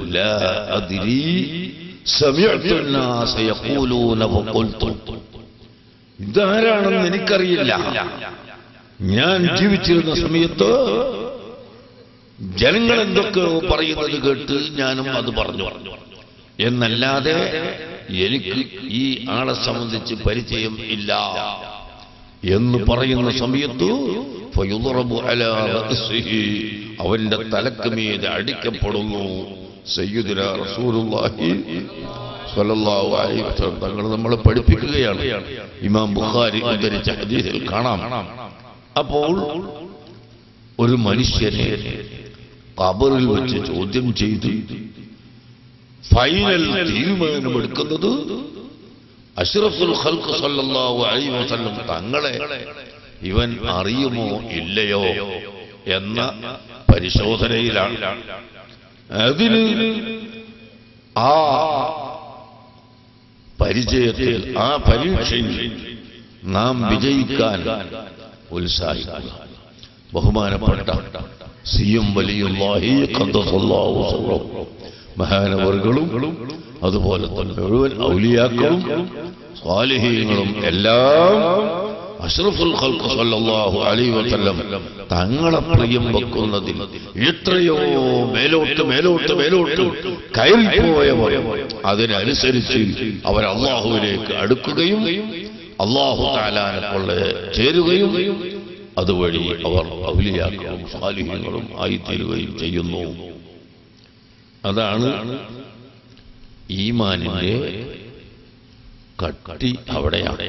لا أدري سمعت الناس يقولون فقلت ഇതാരാണെന്ന് എനിക്കറിയില്ല ഞാൻ ജീവിച്ചിരുന്ന സമയത്ത് ജനങ്ങൾ എന്തൊക്കെയോ പറയുന്നത് കേട്ട് ഞാനും അത് പറഞ്ഞു എന്നല്ലാതെ എനിക്ക് ഈ ആളെ സംബന്ധിച്ച് പരിചയം ഇല്ല എന്ന് പറയുന്ന സമയത്ത് ഫയുദ്റബു അലാ റഅസിഹി, അവന്റെ തലക്ക് മീതെ അടിക്കപ്പെടുന്നു സയ്യിദുന റസൂലുള്ളാഹി സ്വല്ലല്ലാഹു അലൈഹി വസല്ലം തങ്ങൾ നമ്മളെ പഠിപ്പിക്കുകയാണ് ഇമാം ബുഖാരി ഉദ്ധരിച്ച ഹദീസിൽ കാണാം അപ്പോൾ ഒരു മനുഷ്യനെ കബറിൽ വെച്ച് ചോദ്യം ചെയ്ത് ഫൈനൽ തീരുമാനമെടുക്കുന്നത് അഷ്റഫുൽ ഖൽഖ് സല്ലല്ലാഹു അലൈഹി വസല്ലം തങ്ങളെ ഇവൻ അറിയുമോ ഇല്ലയോ എന്ന പരിശോധനയിലാണ് അതിന് ആ പരിചയത്തിൽ ആ പരീക്ഷയിൽ നാം വിജയിക്കാൻ ഉത്സാഹിക്കുക ബഹുമാനപ്പെട്ട സി എം വലിയുള്ളാഹി ഖദ്ദസല്ലാഹു സിർറഹു. മഹാനവറുകളും അതുപോലെ തന്നെ മുഴുവൻ ഔലിയാക്കളും സ്വാലിഹീങ്ങളും എല്ലാം അഷ്റഫുൽ ഖൽഖ് സല്ലല്ലാഹു അലൈഹി വസല്ലം തങ്ങളെ പ്രിയം വെക്കുന്നതിൽ എത്രയോ മേലോട്ട് മേലോട്ട് മേലോട്ട് കയറിപ്പോയവർ അതിനനുസരിച്ച് അവർ അള്ളാഹുവിലേക്ക് അടുക്കുകയും അള്ളാഹു താലാനെ കൊണ്ട് ചേരുകയും അതുവഴി അവർ ഔലിയാക്കളും സ്വാലിഹീങ്ങളും ആയിത്തീരുകയും ചെയ്യുന്നു അതാണ് ഈമാനിന്റെ കട്ടി അവിടെയാണ്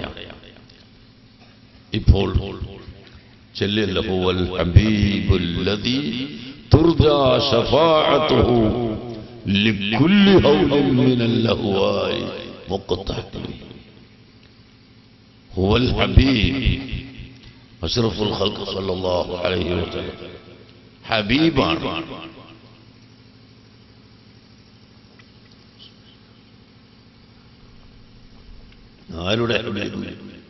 ഇപ്പോൾ ചെല്ലല്ലഹുവൽ ഹബീബുല്ലദി തുർജാ ശഫാഅത്തുഹു ലിക്കുല്ലി ഹൗലിൻ മിനൽ ലഹ്വായി മുഖത്തഹ്തി ഹുവൽ ഹബീബ് അഷ്റഫുൽ ഖൽഖ് സല്ലല്ലാഹു അലൈഹി വസല്ലം ഹബീബാണ് ആരുടെ ഹബീബ്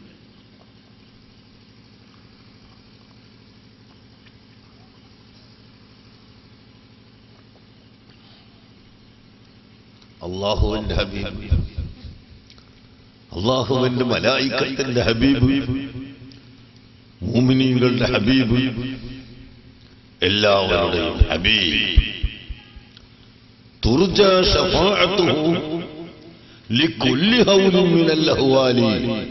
അള്ളാഹുവിന്റെ ഹബീബ് അള്ളാഹുവിന്റെ മലായിക്കത്തിന്റെ ഹബീബ് മൂമിനീങ്ങളുടെ ഹബീബ് എല്ലാവരുടെയും ഹബീബ് തുർജ ശഫാഅത്തുഹു ലിക്കുല്ലി ഹൗലിൻ മിനൽ അഹ്വാലി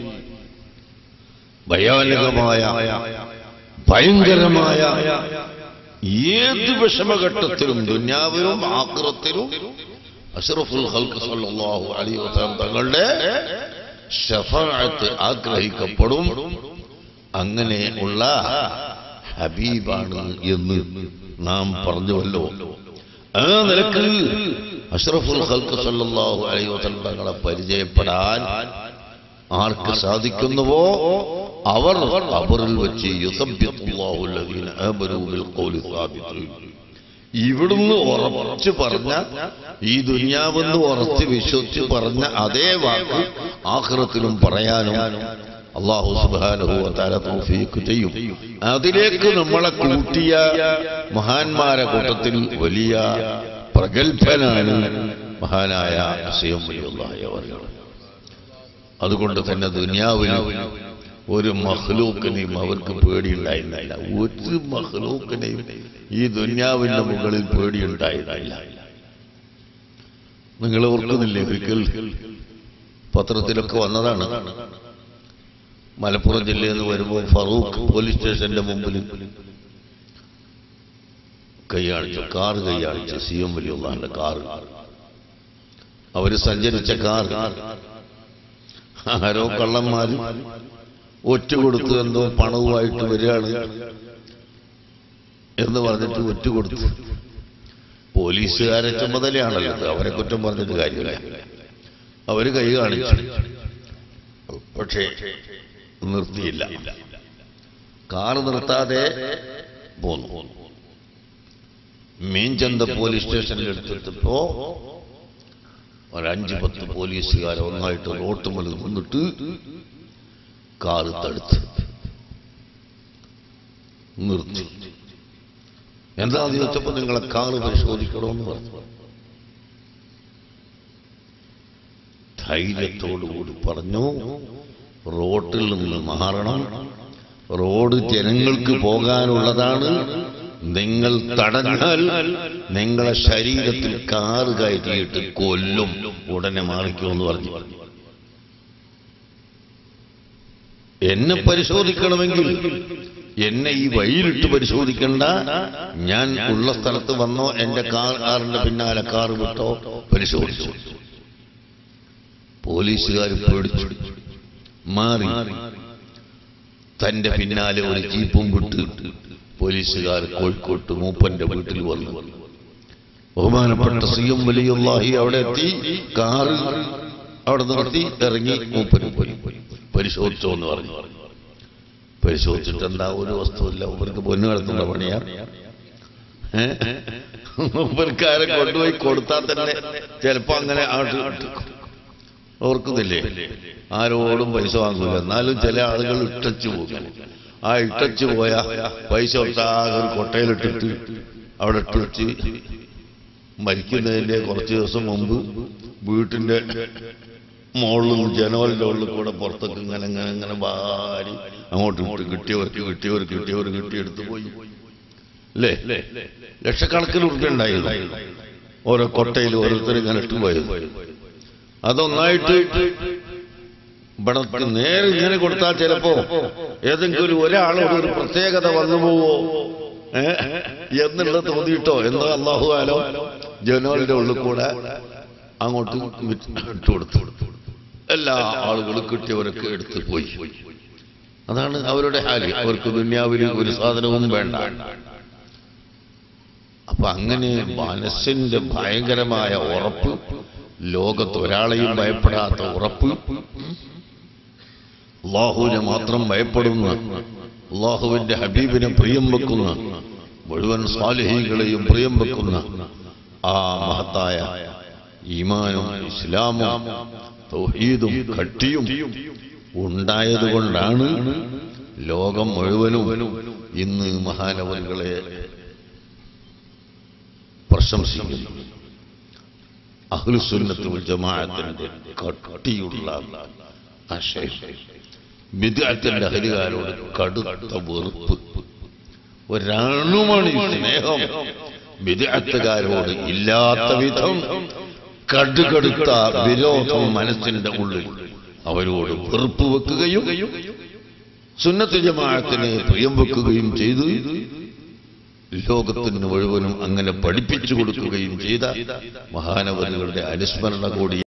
ഭയാനകമായ ഭയങ്കരമായ ഏത് വിഷമഘട്ടത്തിലും ദുന്യാവിലും ആക്രത്തിലും അഷ്റഫുൽ ഖൽഖ് സല്ലല്ലാഹു അലൈഹി വസല്ലം തങ്ങളുടെ ഷഫാഅത്ത് ആഗ്രഹിക്കപ്പെടും അങ്ങനെ ഉള്ള ഹബീബാണ് എന്ന് നാം പറഞ്ഞുവല്ലോ ആ നിലക്ക് അഷ്റഫുൽ ഖൽഖ് സല്ലല്ലാഹു അലൈഹി വസല്ലം തങ്ങളെ പരിചയപ്പെടാൻ ആർക്ക് സാധിക്കുന്നുവോ അവർ അവരിൽ വെച്ച് യുസബ്ബിത്തുല്ലാഹു അല്ലദീന ആമനൂ ബിൽ ഖൗലി സാബിത്ത് ഇവിടുന്ന് ഉറച്ചു പറഞ്ഞ ഈ ദുനിയാവെന്ന് ഉറച്ച് വിശ്വസിച്ച് പറഞ്ഞ അതേ വാക്ക് ആഖിറത്തിലും പറയാനും അള്ളാഹു സുബ്ഹാനഹു വതആല തൗഫീഖ് ചെയ്യും അതിലേക്ക് നമ്മളെ കൂട്ടിയ മഹാന്മാരെ കൂട്ടത്തിൽ വലിയ പ്രഗത്ഭനാണ് മഹാനായ അസീം വലിയുള്ളാഹി അവർകൾ അതുകൊണ്ട് തന്നെ ദുനിയാവിൽ ഒരു മഹ്ലൂക്കിനെയും അവർക്ക് പേടിയുണ്ടായിരുന്നില്ല ഒരു മഹ്ലൂക്കിനെയും ഈ ദുന്യാവിന്റെ മുകളിൽ പേടിയുണ്ടായിരുന്നില്ല നിങ്ങൾ ഓർക്കുന്നില്ലേ ഒരിക്കൽ പത്രത്തിലൊക്കെ വന്നതാണ് മലപ്പുറം ജില്ലയിൽ നിന്ന് വരുമ്പോൾ ഫറൂഖ് പോലീസ് സ്റ്റേഷന്റെ മുമ്പിൽ കൈയാണിച്ചു കാർ കൈയാണിച്ചു സി എം വലിയുള്ള കാർ അവര് സഞ്ചരിച്ച കാർ ആരോ കള്ളന്മാര് ഒറ്റ കൊടുത്ത് എന്തോ പണവുമായിട്ട് വരികയാണ് എന്ന് പറഞ്ഞിട്ട് ഒറ്റ കൊടുത്തു പോലീസുകാരെ ചുമതലയാണല്ലോ ഇത്. അവരെ കുറ്റം പറഞ്ഞിട്ട് കാര്യമില്ല അവര് കൈ കാണിച്ചു പക്ഷേ നിർത്തിയില്ല കാറ് നിർത്താതെ പോന്നു മീൻചന്ത പോലീസ് സ്റ്റേഷനിൽ എടുത്തിട്ടപ്പോ ഒരഞ്ച് പത്ത് പോലീസുകാർ ഒന്നായിട്ട് റോട്ടുമൽ നിന്നിട്ട് കാറ് തടുത്ത് നിർത്തി എന്താന്ന് ചോദിച്ചപ്പോ നിങ്ങളെ കാറ് പരിശോധിക്കണമെന്ന് പറഞ്ഞു ധൈര്യത്തോടുകൂടി പറഞ്ഞു റോട്ടിൽ നിന്ന് മാറണം റോഡ് ജനങ്ങൾക്ക് പോകാനുള്ളതാണ് നിങ്ങൾ തടഞ്ഞാൽ നിങ്ങളെ ശരീരത്തിൽ കാറ് കയറ്റിയിട്ട് കൊല്ലും ഉടനെ മാറിക്കുമെന്ന് പറഞ്ഞു എന്നെ പരിശോധിക്കണമെങ്കിൽ എന്നെ ഈ വഴിയിലിട്ട് പരിശോധിക്കണ്ട ഞാൻ ഉള്ള സ്ഥലത്ത് വന്നോ എന്റെ കാർ കാറിന്റെ പിന്നാലെ കാർ വിട്ടോ പരിശോധിച്ചു പോലീസുകാർ പേടിച്ചു മാറി തന്റെ പിന്നാലെ ഒരു ജീപ്പും വിട്ട് പോലീസുകാർ കോഴിക്കോട്ട് മൂപ്പന്റെ വീട്ടിൽ വന്നു ബഹുമാനപ്പെട്ട സി എം വലിയുള്ളാഹി അവിടെ എത്തി കാറ് അവിടെ നിർത്തി ഇറങ്ങി മൂപ്പന് പോയി പരിശോധിച്ചോ എന്ന് പറഞ്ഞു പരിശോധിച്ചിട്ട് എന്താ ഒരു വസ്തുവില്ല മൂപ്പർക്ക് പൊന്നു കിടത്തുന്ന പണിയാ ഏ? മൂപ്പർക്കാരെ കൊണ്ടുപോയി കൊടുത്താൽ തന്നെ ചിലപ്പോ അങ്ങനെ അങ്ങോട്ട് ഓർക്കുന്നില്ലേ ആരോടും പൈസ വാങ്ങൂല എന്നാലും ചില ആളുകൾ ഇട്ടച്ചു പോകും ആ ഇട്ടച്ചു പോയ പൈസ ഒട്ടാകെ ഒരു കൊട്ടയിലിട്ടിട്ട് അവിടെ ഇട്ട് വെച്ച് മരിക്കുന്നതിന്റെ കുറച്ച് ദിവസം മുമ്പ് വീട്ടിന്റെ മുകളിലും ജനലിന്റെ ഉള്ളിൽ കൂടെ പുറത്തേക്ക് ഇങ്ങനെ ഇങ്ങനെ ഇങ്ങനെ വാരി അങ്ങോട്ട് ഇട്ട് കിട്ടിയവർക്ക് കിട്ടിയവർക്ക് കിട്ടിയവർ കിട്ടിയെടുത്ത് പോയി അല്ലേ ലക്ഷക്കണക്കിന് ഉറുപ്പ്യ ഉണ്ടായിരുന്നു ഓരോ കൊട്ടയിൽ ഓരോരുത്തർ ഇങ്ങനെ ഇട്ട് പോയത് അതൊന്നായിട്ട് ഇവിടെ നേരെ ഇങ്ങനെ കൊടുത്താൽ ചിലപ്പോ ഏതെങ്കിലും ഒരാളോട് ഒരു പ്രത്യേകത വന്നു പോവോ ഏ എന്നുള്ളത് തോന്നിയിട്ടോ എന്തോ അള്ളാഹു ആലോ ജനോലിന്റെ ഉള്ളിൽ കൂടെ അങ്ങോട്ട് ഇട്ട് കൊടുത്തു എല്ലാ ആളുകളും കിട്ടിയവരൊക്കെ എടുത്ത് പോയി അതാണ് അവരുടെ ഹാല് അവർക്ക് ദുന്യാവിൽ ഒരു സാധനവും വേണ്ട അപ്പൊ അങ്ങനെ മനസ്സിന്റെ ഭയങ്കരമായ ഉറപ്പ് ലോകത്ത് ഒരാളെയും ഭയപ്പെടാത്ത ഉറപ്പ് അള്ളാഹുവിനെ മാത്രം ഭയപ്പെടുന്ന അള്ളാഹുവിന്റെ ഹബീബിനെ പ്രിയം വെക്കുന്ന മുഴുവൻ സ്വാലിഹീകളെയും പ്രിയം വെക്കുന്ന ആ മഹത്തായ ഈമാനും ഇസ്ലാമും തൗഹീദും കട്ടിയും ഉണ്ടായതുകൊണ്ടാണ് ലോകം മുഴുവനും ഇന്ന് മഹാനവറുകളെ പ്രശംസിക്കുന്നു അഹ്ലുസുന്നത്ത് വൽ ജമാഅത്തിന്റെ കട്ടിയുള്ള ആശയം വിദ്യാർത്ഥിന്റെ അഹരികാരോട് കടുത്ത വെറുപ്പ് ഒരണുമണി സ്നേഹം വിദ്യാർത്ഥികാരോട് ഇല്ലാത്ത വിധം കടുകടുത്ത വിരോധം മനസ്സിന്റെ ഉള്ളിൽ അവരോട് വെറുപ്പ് വെക്കുകയും സുന്നത്ത് ജമാഅത്തിനെ പ്രിയം വെക്കുകയും ചെയ്തു ലോകത്തിന് മുഴുവനും അങ്ങനെ പഠിപ്പിച്ചു കൊടുക്കുകയും ചെയ്ത മഹാനവനുകളുടെ അനുസ്മരണ കൂടി